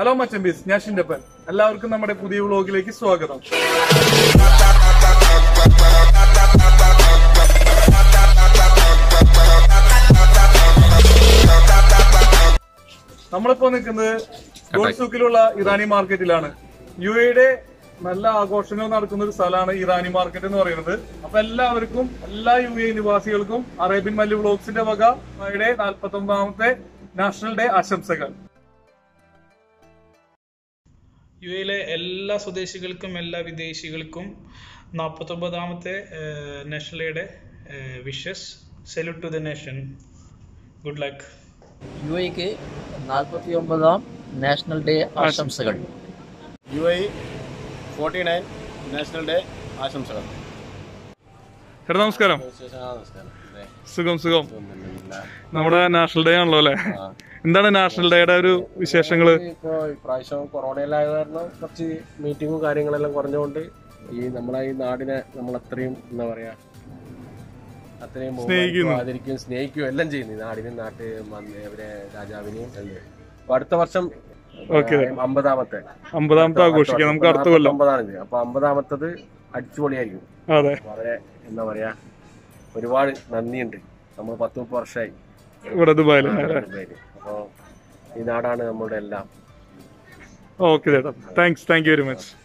Hello മച്ചമ്പീസ് ഞാൻ ഷിൻഡപ്പൻ എല്ലാവർക്കും നമ്മുടെ പുതിയ വ്ളോഗിലേക്ക് സ്വാഗതം നമ്മളിപ്പോ നിൽക്കുന്നത് ഗോൾഡ് സൂക്കിലുള്ള ഇറാനി മാർക്കറ്റിലാണ് യു എയുടെ നല്ല ആഘോഷങ്ങൾ നടക്കുന്ന ഒരു സ്ഥലമാണ് ഇറാനി മാർക്കറ്റ് എന്ന് പറയുന്നത് അപ്പൊ എല്ലാവർക്കും എല്ലാ യു എ നിവാസികൾക്കും അറേബ്യൻ മല്ലി വ്ളോഗ്സിന്റെ വക യുടെ നാൽപ്പത്തി ഒമ്പതാമത്തെ നാഷണൽ ഡേ ആശംസകൾ യു എയിലെ എല്ലാ സ്വദേശികൾക്കും എല്ലാ വിദേശികൾക്കും നാൽപ്പത്തൊമ്പതാമത്തെ നാഷണൽ ഡേയുടെ wishes salute to the nation good luck U എക്ക് നാൽപ്പത്തി ഒമ്പതാം നാഷണൽ ഡേ ആശംസകൾ U I forty nine national day ആശംസകൾ ചേട്ടാ നമസ്കാരം നമസ്കാരം അതെ. സുഖം സുഖം ഒന്നുമില്ല. നമ്മുടെ നാഷണൽ ഡേ ആണല്ലോ അല്ലെ എന്താണ് നാഷണൽ ഡേയുടെ ഒരു വിശേഷങ്ങള് ഇപ്പോ ഇപ്രാവശ്യം കൊറോണയിലായ കാരണം കുറച്ച് മീറ്റിങ്ങും കാര്യങ്ങളെല്ലാം കുറഞ്ഞുകൊണ്ട് ഈ നമ്മളെ ഈ നാടിനെ നമ്മൾ അത്രയും എന്താ പറയാ അത്രയും സ്നേഹിക്കുന്നു. ബഹുമാനിക്കുകയും ആദരിക്കുകയും സ്നേഹിക്കുകയും എല്ലാം ചെയ്യുന്നു ഈ നാടിനും നാട്ട് മന്ത്രി- അവരെ രാജാവിനെയും എല്ലാം അപ്പൊ അടുത്ത വർഷം ഓക്കെ അമ്പതാമത്തെ അമ്പതാമത്തെ ആഘോഷിക്കാം നമുക്ക് അടുത്ത കൊല്ലം അമ്പതാണിത് അപ്പൊ അമ്പതാമത്തത് അടിച്ചുപൊളിയായിരിക്കും അതെ വളരെ എന്താ പറയാ ഒരുപാട് നന്ദിയുണ്ട് നമ്മൾ പത്ത് മുപ്പത് വർഷമായി ഇവിടെ ദുബായില് പേര് അപ്പോ ഈ നാടാണ് നമ്മുടെ എല്ലാം ഓക്കെ ചേട്ടാ thanks thank you very much